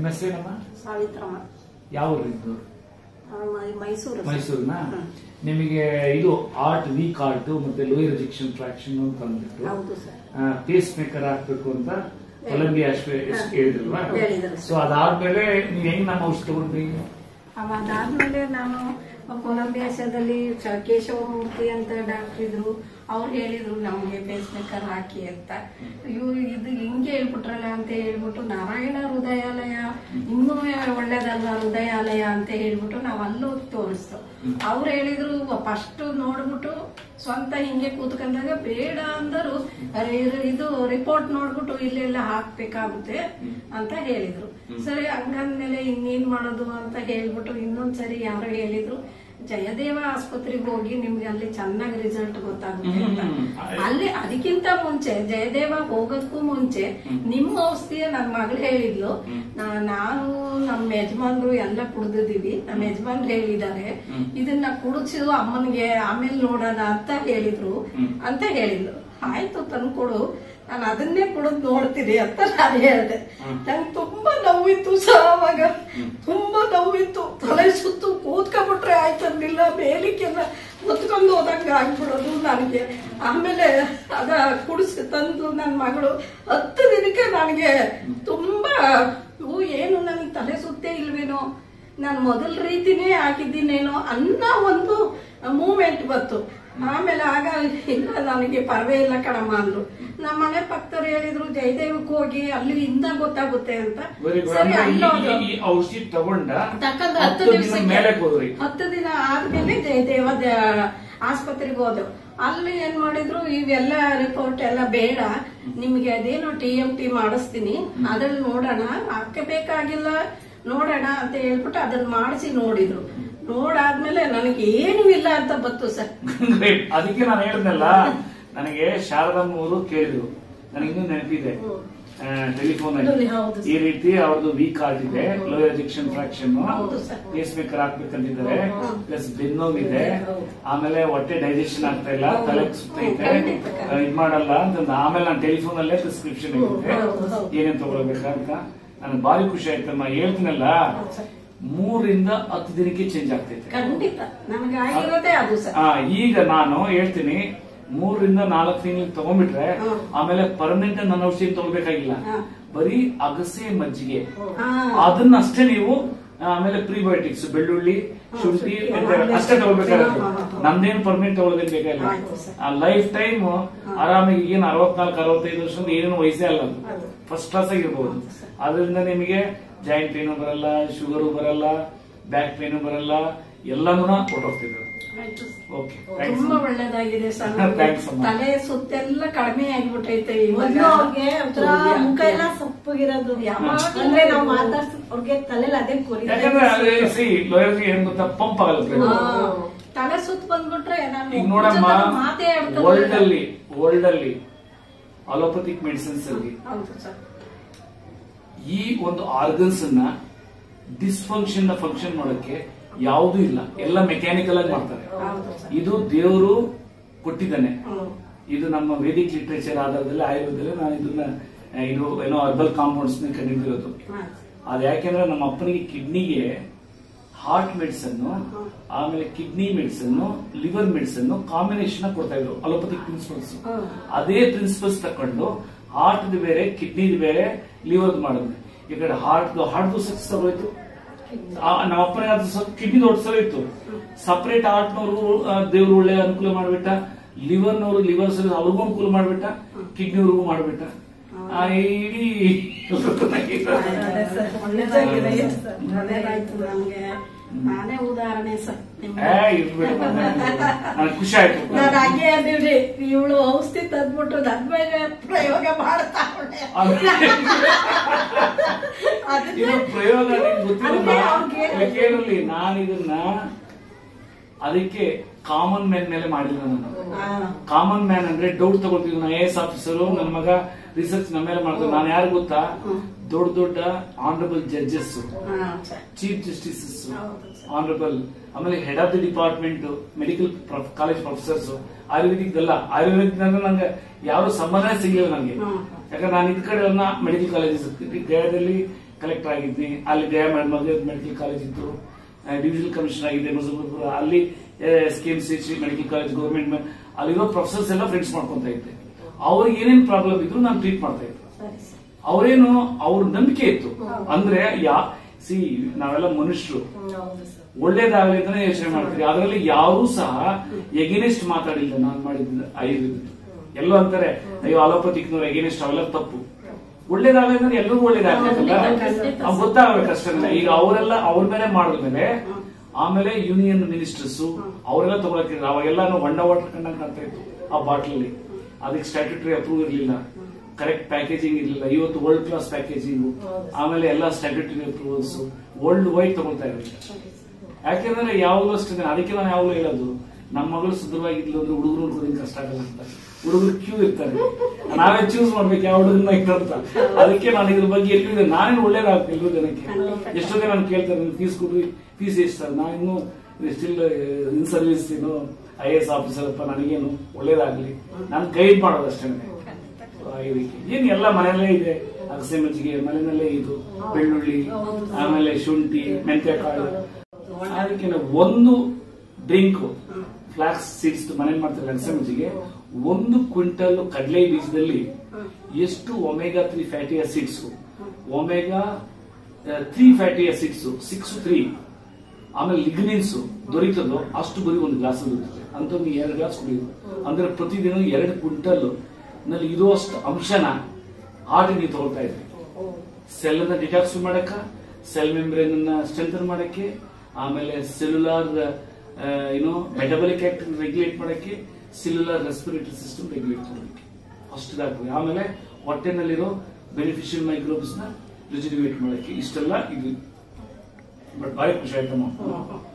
ನಿಮ್ಮ ಹೆಸರೇನಮ್ಮ ಸಾವಿತ್ರಮ್ಮ ಯಾವ ಊರಿದ್ದು ಆ, ಮೈ- ಮೈಸೂರು ಸರ್. ಮೈಸೂರಿನ ಹ್ಮ್. ನಿಮಗೆ ಇದು ಆರ್ಟ್ ವೀಕ್ ಆರ್ಟ್ ಮತ್ತೆ ಲೋಯರ್ ರಿಜೆಕ್ಷನ್ ಟ್ರಾಕ್ಷನ್ ಅಂತ ಅಂದ್ಬಿಟ್ಟು ಹೌದು ಸರ್ ಪೇಸ್ ಮೇಕರ್ ಹಾಕ್ಬೇಕು ಅಂತ ಕೊಲಂಬಿಯಾ ಹೇಳಿದ್ರಲ್ವಾ ಹೇಳಿದ್ರು ಸೊ ಅದಾದ್ಮೇಲೆ ನೀವ್ ಹೆಂಗ್ ನಮ್ಮ ಔಷಧಿ ತಗೊಂಡ್ರಿ ಅದಾದ್ಮೇಲೆ ನಾನು ಕೊಲಂಬಿಯಾಸದಲ್ಲಿ ಸ- ಕೇಶವಮೂರ್ತಿ ಅಂತ ಡಾಕ್ಟರ್ ಇದ್ರು ಅವ್ರು ಹೇಳಿದ್ರು ನಮ್ಗೆ ಪೇಸ್ ಮೇಕರ್ ಹಾಕಿ ಅಂತ ಇವ್ರು ಇದು ಹಿಂಗೆ ಹೇಳ್ಬಿಟ್ರಲ್ಲ ಅಂತ ಹೇಳ್ಬಿಟ್ಟು ನಾರಾಯಣ ಹೃದಯಾಲಯ ಇನ್ನೂ ಒಳ್ಳೇದಲ್ಲ ಹೃದಯಾಲಯ ಅಂತ ಹೇಳ್ಬಿಟ್ಟು ನಾವು ಅಲ್ಲೋಗಿ ತೋರಿಸ್ತು ಅವ್ರು ಹೇಳಿದ್ರು ಫಸ್ಟ್ ನೋಡ್ಬಿಟ್ಟು ಸ್ವಂತ ಹಿಂಗೆ ಕೂತ್ಕೊಂಡಾಗ ಬೇಡ ಅಂದರು ಅರೆ ಇದು- ಇದು ರಿಪೋರ್ಟ್ ನೋಡ್ಬಿಟ್ಟು ಇಲ್ಲೆಲ್ಲ ಹಾಕ್ಬೇಕಾಗುತ್ತೆ ಅಂತ ಹೇಳಿದ್ರು ಸರಿ ಹಂಗಂದ್ಮೇಲೆ ಇನ್ನೇನ್ ಮಾಡೋದು ಅಂತ ಹೇಳ್ಬಿಟ್ಟು ಇನ್ನೊಂದ್ಸರಿ ಯಾರೋ ಹೇಳಿದ್ರು ಜಯದೇವ ಆಸ್ಪತ್ರೆಗೆ ಹೋಗಿ ನಿಮ್ಗೆ ಅಲ್ಲಿ ಚೆನ್ನಾಗಿ ರಿಸಲ್ಟ್ ಗೊತ್ತಾಗುತ್ತೆ ಅಂತ ಹ್ಮ್. ಅಲ್ಲಿ ಅದಕ್ಕಿಂತ ಮುಂಚೆ ಜಯದೇವ ಹೋಗೋದಕ್ಕೂ ಮುಂಚೆ ನಿಮ್ಮ ಔಷಧಿಯ ನನ್ನ ಮಗಳು ಹೇಳಿದ್ಲು ನಾ- ನಾನು ನಮ್ಮ ಯಜಮಾನ್ರು ಎಲ್ಲ ಕುಡ್ದಿದೀವಿ ನಮ್ಮ ಯಜಮಾನ್ರು ಹೇಳಿದ್ದಾರೆ ಇದನ್ನ ಕುಡಿಸು ಅಮ್ಮನಿಗೆ ಆಮೇಲೆ ನೋಡೋಣ ಅಂತ ಹೇಳಿದ್ರು ಅಂತ ಹೇಳಿದ್ಲು ಆಯ್ತು ತಂದ್ಕೊಡು ನಾನು ಅದನ್ನೇ ಕುಡಿದು ನೋಡ್ತೀನಿ ಅಂತ ನಾನು ಹೇಳಿದೆ ನಂಗೆ ತುಂಬಾ ನೋವಿತ್ತು ಸಹ ಅವಾಗ ತುಂಬಾ ನೋವಿತ್ತು ತಲೆ ಸುತ್ತು ಕೂತ್ಕೊಂಡ್ಬಿಟ್ರೆ ಆಯ್ತಂದಿಲ್ಲ ಮೇಲಿಕ್ಕೆಲ್ಲ ಹೊತ್ಕೊಂಡು ಹೋದಂಗ ಆಗ್ಬಿಡೋದು ನನಗೆ ಆಮೇಲೆ ಅದ ಕುಡಿಸಿ ತಂದು ನನ್ನ ಮಗಳು ಹತ್ತು ದಿನಕ್ಕೆ ನನಗೆ ತುಂಬಾ ಹೂ ಏನು ನನಗೆ ತಲೆ ಸುತ್ತೇ ಇಲ್ವೇನೋ ನಾನು ಮೊದಲ ರೀತಿನೇ ಹಾಕಿದ್ದೀನೇನೋ ಅನ್ನೋ ಒಂದು ಮೂಮೆಂಟ್ ಬಂತು ಆಮೇಲೆ ಆಗ ಇಲ್ಲ ನನಗೆ ಪರವೇ ಇಲ್ಲ ಕಣಮ್ಮ ಅಂದ್ರು ನಮ್ಮ ಮನೆ ಪಕ್ಕದವ್ರು ಹೇಳಿದ್ರು ಜಯದೇವಕ್ಕೆ ಹೋಗಿ ಅಲ್ಲಿ ಇಂದ ಗೊತ್ತಾಗುತ್ತೆ ಅಂತ ವೆರಿ ಗುಡ್ ಸರಿ ಅಲ್ಲೋದು ಈ ಔಷಧಿ ತಗೊಂಡ ತಕ್ಕಂತ ಹತ್ತು ಹತ್ತು ದಿನ ದಿವಸಕ್ಕೆ ಮೇಲೆ ಹೋದ್ರಿ ಹತ್ತು ದಿನ ಆದ್ಮೇಲೆ ಜಯದೇವ ದ- ಆಸ್ಪತ್ರೆಗೆ ಹೋದೆವು ಅಲ್ಲಿ ಏನ್ ಮಾಡಿದ್ರು ಇವೆಲ್ಲ ರಿಪೋರ್ಟ್ ಎಲ್ಲ ಬೇಡ ನಿಮ್ಗೆ ಅದೇನೋ ಟಿ ಎಂ ಟಿ ಮಾಡಿಸ್ತೀನಿ ಅದ್ರಲ್ಲಿ ನೋಡೋಣ ಹಾಕಬೇಕಾಗಿಲ್ಲ ನೋಡೋಣ ಅಂತ ಹೇಳ್ಬಿಟ್ಟು ಅದನ್ನ ಮಾಡಿಸಿ ನೋಡಿದ್ರು ನೋಡಾದ್ಮೇಲೆ ನನಗೆ ಏನೂ ಇಲ್ಲ ಅಂತ ಬತ್ತು ಸರ್ Great. ಅದಕ್ಕೆ ನಾನು ಹೇಳಿದ್ನಲ್ಲ ನನಗೆ ಶಾರದಮ್ಮ ಅವರು ಕೇಳಿದ್ರು ನನಗೆ ಇನ್ನೂ ನೆನಪಿದೆ ಟೆಲಿಫೋನ್ ಅಲ್ಲಿ ಹೌದು ಈ ರೀತಿ ಅವ್ರದ್ದು ವೀಕ್ ಆರ್ಟ್ ಇದೆ ಲೋ ಎಜೆಕ್ಷನ್ ಫ್ರಾಕ್ಷನ್ ಹೌದು ಸರ್. ಪೇಸ್ ಮೇಕರ್ ಹಾಕ್ಬೇಕಂತಿದ್ದಾರೆ ಪ್ಲಸ್ ಬೆನ್ನೋವಿದೆ ಆಮೇಲೆ ಹೊಟ್ಟೆ ಡೈಜೆಷನ್ ಆಗ್ತಾ ಇಲ್ಲ ತಲೆ ಸುತ್ತೈತೆ ಆ, ಇದ್ ಮಾಡಲ್ಲ ಅಂತ ಆಮೇಲೆ ನಾನು ಟೆಲಿಫೋನ್ ಅಲ್ಲೇ ಪ್ರಿಸ್ಕ್ರಿಪ್ಷನ್ ಇರುತ್ತೆ ಹೌದು, ಹೌದು. ಏನೇನ್ ತಗೊಳ್ಬೇಕಂತ ನನಗೆ ಭಾರಿ ಖುಷಿ ಆಯ್ತಮ್ಮ ಹೇಳ್ತೀನಲ್ಲ ಮೂರಿಂದ ಹತ್ತು ದಿನಕ್ಕೆ ಚೇಂಜ್ ಆಗ್ತೈತೆ ಖಂಡಿತ ನನಗೆ ಆಗಿರೋದೇ ಅದು ಸರ್ ಆ, ಈಗ ನಾನು ಹೇಳ್ತೀನಿ ಮೂರರಿಂದ ನಾಲ್ಕು ತಿಂಗಳು ತಗೊಂಡ್ಬಿಟ್ರೆ ಹ್ಮ್. ಆಮೇಲೆ ಪರ್ಮನೆಂಟ್ ನನ್ನ ಔಷಧಿ ತಗೋಬೇಕಾಗಿಲ್ಲ ಹಾ. ಬರೀ ಅಗಸೆ ಮಜ್ಜಿಗೆ ಹಾ. ಅದನ್ನಷ್ಟೇ ನೀವು ಆಮೇಲೆ ಪ್ರಿಬಯೋಟಿಕ್ಸ್ ಬೆಳ್ಳುಳ್ಳಿ ಶುಂಠಿ ಶುಂಠಿ, ಅಷ್ಟೇ ತಗೋಬೇಕಾಗುತ್ತೆ ಹಾ, ಹಾ, ಹಾ. ನಮ್ದೇನು ಪರ್ಮನೆಂಟ್ ತಗೊಳ್ಳೋದೇನು ಬೇಕಾಗಿಲ್ಲ ಆಯ್ತು ಸರ್. ಆ ಲೈಫ್ ಟೈಮ್ ಆರಾಮಾಗಿ ಏನು ಅರವತ್ನಾಲ್ಕು ಅರವತ್ತೈದು ವರ್ಷದ ಏನು ವಯಸ್ಸೇ ಅಲ್ಲ ಅದು ಹೌದು. ಫಸ್ಟ್ ಕ್ಲಾಸ್ ಆಗಿರ್ಬೋದು ಅದರಿಂದ ನಿಮಗೆ ಜಾಯಿಂಟ್ ಪೇನು ಬರಲ್ಲ ಶುಗರು ಬರಲ್ಲ ಬ್ಯಾಕ್ ಪೇನು ಬರಲ್ಲ ಎಲ್ಲಾನು ಹೊಟ್ಟೋಗ್ತಿದ್ರು ಆಯ್ತು ಸರ್. ಓಕೆ ಥ್ಯಾಂಕ್ಸ್ ತುಂಬಾ ಒಳ್ಳೇದಾಗಿದೆ ಸರ್ Thanks ಅಮ್ಮ. ತಲೆ ಸುತ್ತೆಲ್ಲ ಕಡಿಮೆ ಆಗ್ಬಿಟ್ಟೈತೆ ಮೊದ್ಲು ಅವ್ರಿಗೆ ಒಂಥರ ಮುಖ ಎಲ್ಲ ಸಪ್ಪಗಿರೋದು ಯಾವಾಗ ಅಂದ್ರೆ ನಾವು ಮಾತಾಡ್ಸ ಅವ್ರಿಗೆ ತಲೆಲಿ ಅದೇ ಯಾಕಂದ್ರೆ ಅದೇ ಕೊರಿತಾ ಸಿ ಲೋಯರ್ ಏನ್ ಗೊತ್ತಾ ಪಂಪ್ ಆಗಲ್ಲ blood. ಹಾ. ತಲೆ ಸುತ್ತ ಬಂದ್ಬಿಟ್ರೆ ನಾನು ಈಗ ನೋಡಮ್ಮ ಒಬ್ಬರ ಜೊತೆ ಮಾತೇ ಆಡ್ತಾ ವರ್ಲ್ಡ್ ಇರಲಿಲ್ಲ. ಅಲ್ಲಿ ವರ್ಲ್ಡ್ ಅಲ್ಲಿ ಅಲೋಪತಿಕ್ ಮೆಡಿಸಿನ್ಸ್ ಅಲ್ಲಿ ಹೌದು ಸರ್ ಈ ಒಂದು ಆರ್ಗನ್ಸ್ ಅನ್ನ ಡಿಸ್ಫಂಕ್ಷನ್ ಫಂಕ್ಷನ್ ಮಾಡೋಕೆ ಯಾವುದೂ ಇಲ್ಲ ಎಲ್ಲ ಮೆಕ್ಯಾನಿಕಲ್ ಆಗಿ ಮಾಡ್ತಾರೆ ಹೌದು ಸರ್ ಇದು ದೇವರು ಕೊಟ್ಟಿದ್ದಾನೆ ಹ್ಮ್. ಇದು ನಮ್ಮ ವೇದಿಕ್ ಲಿಟ್ರೇಚರ್ ಆಧಾರದಲ್ಲಿ ಆಯುರ್ವೇದದಲ್ಲಿ ನಾನು ಇದನ್ನ ಆ, ಇದು ಏನೋ ಅರ್ಬಲ್ ಕಾಂಪೌಂಡ್ಸ್ ಕಂಡಿದ್ದಿರೋದು ಆಯ್ತು. ಅದ್ ಯಾಕೆಂದ್ರೆ ನಮ್ಮ ಅಪ್ಪನಿಗೆ ಕಿಡ್ನಿಗೆ ಹಾರ್ಟ್ ಮೆಡಿಸನ್ ಆಮೇಲೆ kidney medicine liver medicine combination ಕೊಡ್ತಾ ಇದ್ರು ಅಲೋಪತಿಕ್ ಪ್ರಿನ್ಸಿಪಲ್ಸ್ ಹ್ಮ್. ಅದೇ ಪ್ರಿನ್ಸಿಪಲ್ಸ್ ತಕೊಂಡು ಹಾರ್ಟ್ ಬೇರೆ ಕಿಡ್ನಿ ಬೇರೆ ಲಿವರ್ ಮಾಡಿದ್ವಿ ಈ ಕಡೆ ಹಾರ್ಟ್ ಹಾರ್ಟ್ ಸಕ್ಸಸ್ ಆಗೋಯ್ತು ಆ, ನಮ್ಮ ಅಪ್ಪನಿಗೆ ಅದು ಸ್ವಲ್ಪ ಕಿಡ್ನಿ ದೊಡ್ಡ ಸಲ ಇತ್ತು ಸಪರೇಟ್ ಹಾರ್ಟ್ನವರು ದೇವ್ರು ಒಳ್ಳೆ ಅನುಕೂಲ ಮಾಡ್ಬಿಟ್ಟ ಲಿವರ್ನವರು ಲಿವರ್ ಸರ್ವಿಸ್ ಅವ್ರಿಗೂ ಅನುಕೂಲ ಮಾಡ್ಬಿಟ್ಟ ಕಿಡ್ನಿವ್ರಿಗೂ ಮಾಡ್ಬಿಟ್ಟ ಆ, ಇಡೀ ಅದೇ ಸರ್, ಒಳ್ಳೇದಾಗಿದೆ ಸರ್. ಒಳ್ಳೇದಾಯ್ತು ನಮ್ಗೆ ನಾನೇ ಉದಾಹರಣೆ ಸರ್ ನಿಮ್ಗೆ. ಏ, ಇರ್ಬೇಕು ನನಗೆ ಖುಷಿ ಆಯ್ತು ನಾನು ಹಂಗೆ ಅಂದಿವ್ರಿ ಇವಳು ಔಷಧಿ ತಂದ್ಬಿಟ್ಟು ನನ್ ಮೇಲೆ ಪ್ರಯೋಗ ಮಾಡ್ತಾವಳೆ ಇದು ಪ್ರಯೋಗ ನಿಮ್ಗೆ ಗೊತ್ತಿಲ್ಲಮ್ಮ ಅಂದ್ರೆ ಅವ್ರಿಗೆ- ಯಾಕೇನಿರ್ಲಿ ನಾನು ಇದನ್ನ ಅದಕ್ಕೆ ಕಾಮನ್ ಮ್ಯಾನ್ ಮೇಲೆ ಮಾಡಿಲ್ಲ ನಾನು ಕಾಮನ್ ಮ್ಯಾನ್ ಅಂದ್ರೆ ಡೌಟ್ ತಗೊಳ್ತಿದ್ವಿ ನಾನು ಐ ಎಸ್ ಆಫೀಸರು ನನ್ನ ಮಗ ರಿಸರ್ಚ್ ನಮ್ಮ ಮೇಲೆ ಮಾಡ್ತಾರೆ ನಾನು ಯಾರು ಗೊತ್ತಾ ದೊಡ್ಡ ದೊಡ್ಡ ಆನರಬಲ್ ಜಡ್ಜಸ್ ಚೀಫ್ ಜಸ್ಟಿಸಸ್ ಹೌದು ಸರ್. ಆನರಬಲ್ ಆಮೇಲೆ head of the department medical college professors Ayurvedic ಅಲ್ಲ ಆಯುರ್ವೇದಿಕ್ ಅಂದ್ರೆ ನಂಗೆ ಯಾರು ಸಂಬಂಧ ಸಿಗಲಿಲ್ಲ ನನಗೆ ಹ್ಮ್. ಯಾಕಂದ್ರೆ ನಾನು ಇದ್ ಕಡೆ ಮೆಡಿಕಲ್ ಕಾಲೇಜಸ್ ಗಯಾದಲ್ಲಿ ಕಲೆಕ್ಟರ್ ಆಗಿದ್ನಿ ಅಲ್ಲಿ ದಯಾ ಮೆಡಿಕಲ್ ಕಾಲೇಜ್ ಇತ್ತು ಡಿವಿಷನಲ್ ಕಮಿಷನರ್ ಆಗಿದೆ ಮುಜಫರ್ಪುರ ಅಲ್ಲಿ S K M C Shri medical college government ಅಲ್ಲಿರೋ ಪ್ರೊಫೆಸರ್ಸ್ ಎಲ್ಲ ಫ್ರೆಂಡ್ಸ್ ಮಾಡ್ಕೊಂತ ಇದ್ದೆ ಅವ್ರಿಗೆ ಏನೇನ್ ಪ್ರಾಬ್ಲಮ್ ಇದ್ರು ನಾನು ಟ್ರೀಟ್ ಮಾಡ್ತಾ ಇದ್ದೆ ಸರಿ ಸರ್ ಅವರೇನು ಅವ್ರ ನಂಬಿಕೆ ಇತ್ತು ಅಂದ್ರೆ ಯಾ ಸಿ ನಾವೆಲ್ಲ ಮನುಷ್ಯರು ಹೌದು ಸರ್ ಒಳ್ಳೇದಾಗಲಿ ಅಂತಾನೆ ಯೋಚನೆ ಮಾಡ್ತೀವಿ ಅದರಲ್ಲಿ ಯಾರೂ ಸಹ ಎಗೇನೆಸ್ಟ್ ಮಾತಾಡಿಲ್ಲ ನಾನು ಮಾಡಿದ ಆಯುರ್ವೇದ ಎಲ್ಲೋ ಅಂತಾರೆ ಅಯ್ಯೋ ಅಲೋಪತಿಕ್ನವ್ರು ಎಗೇನೆಸ್ಟ್ ಅವೆಲ್ಲ ತಪ್ಪು ಒಳ್ಳೇದಾಗಲಿ ಅಂದ್ರೆ ಎಲ್ಲರಿಗೂ ಒಳ್ಳೇದಾಗಬೇಕಲ್ಲ ಖಂಡಿತ. ಅವ್ರು ಗೊತ್ತಾಗಬೇಕು ಅಷ್ಟೇ ಈಗ ಅವರೆಲ್ಲ ಅವ್ರ ಮೇಲೆ ಮಾಡಿದ್ಮೇಲೆ ಆಮೇಲೆ ಯೂನಿಯನ್ ಮಿನಿಸ್ಟರ್ಸ್ ಅವರೆಲ್ಲ ತಗೊಳಕ್ಕೆ ಅವಾಗೆಲ್ಲ ಹೊಂಡ ವಾಟರ್ ಕಂಡಂಗ್ ಕಾಣ್ತಾ ಇತ್ತು ಆ ಬಾಟ್ಲಲ್ಲಿ ಅದಕ್ಕೆ ಸ್ಟ್ಯಾಟ್ಯೂಟರಿ ಅಪ್ರೂವ್ ಇರಲಿಲ್ಲ ಕರೆಕ್ಟ್ ಪ್ಯಾಕೇಜಿಂಗ್ ಇರಲಿಲ್ಲ ಇವತ್ತು ವರ್ಲ್ಡ್ ಕ್ಲಾಸ್ ಪ್ಯಾಕೇಜಿಂಗ್ ಆಮೇಲೆ ಎಲ್ಲ ಸ್ಟ್ಯಾಟ್ಯೂಟರಿ ಅಪ್ರೂವಲ್ಸ್ ವರ್ಲ್ಡ್ ವೈಡ್ ತಗೊಳ್ತಾ ಇರಲಿಲ್ಲ ಯಾಕೆಂದ್ರೆ ಯಾವಾಗಲೂ ಅಷ್ಟೇ ಅದಕ್ಕೆ ನಾನು ಯಾವಾಗಲೂ ಹೇಳೋದು ನಮ್ಮ ಮಗಳು ಸುಂದರವಾಗಿದ್ಲು ಅಂದ್ರೆ ಹುಡುಗರು ಹುಡುಗರಿಗೆ ಕಷ್ಟ ಆಗಲ್ಲ ಅಂತ ಹುಡುಗರು ಕ್ಯೂ ಇರ್ತಾರೆ ನಾವೇ ಚೂಸ್ ಮಾಡ್ಬೇಕು ಯಾವ ಹುಡುಗನ ಅಂತ ಅದಕ್ಕೆ ನಾನು ಇದ್ರ ಬಗ್ಗೆ ಎಲ್ಲಿ ನಾನೇನು ಒಳ್ಳೇದಾಗ್ತದೆ ಎಲ್ಲರೂ ಜನಕ್ಕೆ ಎಷ್ಟೋ ಜನ ನಾನು ಕೇಳ್ತಾರೆ ಫೀಸ್ ಕೊಡ್ರಿ ಫೀಸ್ ಎಷ್ಟು ಸರ್ ನಾನು ಇನ್ನೂ ಸ್ಟಿಲ್ ಇನ್ ಸರ್ವಿಸ್ ಏನು ಐ ಎಸ್ ಆಫೀಸರ್ ಅಪ್ಪ ನನಗೇನು ಒಳ್ಳೇದಾಗ್ಲಿ ನಾನು ಗೈಡ್ ಮಾಡೋದು ಅಷ್ಟೇ ಈ ರೀತಿ ಏನ್ ಎಲ್ಲ ಮನೆಯಲ್ಲೇ ಇದೆ ಅಗಸೆ ಮಜ್ಜಿಗೆ ಮನೆಯಲ್ಲೇ ಇದು ಬೆಳ್ಳುಳ್ಳಿ ಆಮೇಲೆ ಶುಂಠಿ ಮೆಂತ್ಯಕಾಳು ಅದಕ್ಕೆ ನಾವು ಒಂದು ಡ್ರಿಂಕ್ ಫ್ಲಾಕ್ಸ್ ಸೀಡ್ಸ್ ಮನೇಲಿ ಮಾಡ್ತಾರೆ ಅಗಸೆ ಮಜ್ಜಿಗೆ ಒಂದು ಕ್ವಿಂಟಲ್ ಕಡಲೆ ಬೀಜದಲ್ಲಿ ಎಷ್ಟು omega three fatty acids omega three fatty acids six three ಆಮೇಲೆ ಲಿಗ್ನಿನ್ಸ್ ದೊರೀತದೋ ಅಷ್ಟು ಬರೀ ಒಂದು ಗ್ಲಾಸ್ ದೊರೀತದೆ ಅಂತ ನೀವು ಎರಡು ಗ್ಲಾಸ್ ಕುಡಿಯೋದು ಅಂದ್ರೆ ಪ್ರತಿದಿನ ಎರಡು ಕ್ವಿಂಟಲ್ ನಲ್ಲಿ ಇರುವಷ್ಟು ಅಂಶನ ಹಾರ್ಟ್ ನೀವು ತಗೊಳ್ತಾ ಇದ್ರಿ ಸೆಲ್ ಅನ್ನ ಡಿಟಾಕ್ಸ್ ಮಾಡಕ್ಕ ಸೆಲ್ ಮೆಂಬ್ರೇನ್ ಅನ್ನ ಸ್ಟ್ರೆಂಥನ್ ಮಾಡಕ್ಕೆ ಆಮೇಲೆ ಸೆಲ್ಯುಲಾರ್ ಏನು ಮೆಟಬಲಿಕ್ ಆಕ್ಟ್ ರೆಗ್ಯುಲೇಟ್ ಮಾಡಕ್ಕೆ ಸೆಲ್ಯುಲಾರ್ ರೆಸ್ಪಿರೇಟರಿ ಸಿಸ್ಟಮ್ ರೆಗ್ಯುಲೇಟ್ ಮಾಡಕ್ಕೆ ಅಷ್ಟಿದಾಗ್ತದೆ ಆಮೇಲೆ ಹೊಟ್ಟೆನಲ್ಲಿರೋ ಬೆನಿಫಿಷಿಯಲ್ ಮೈಕ್ರೋಬ್ಸ್ ನ ರಿಜಿಡಿವೇಟ್ ಮಾಡಕ್ಕೆ ಇಷ್ಟೆಲ್ಲ ಇದು ಬಟ್ ಭಾರಿ ಖುಷಿ ಆಯ್ತಮ್ಮ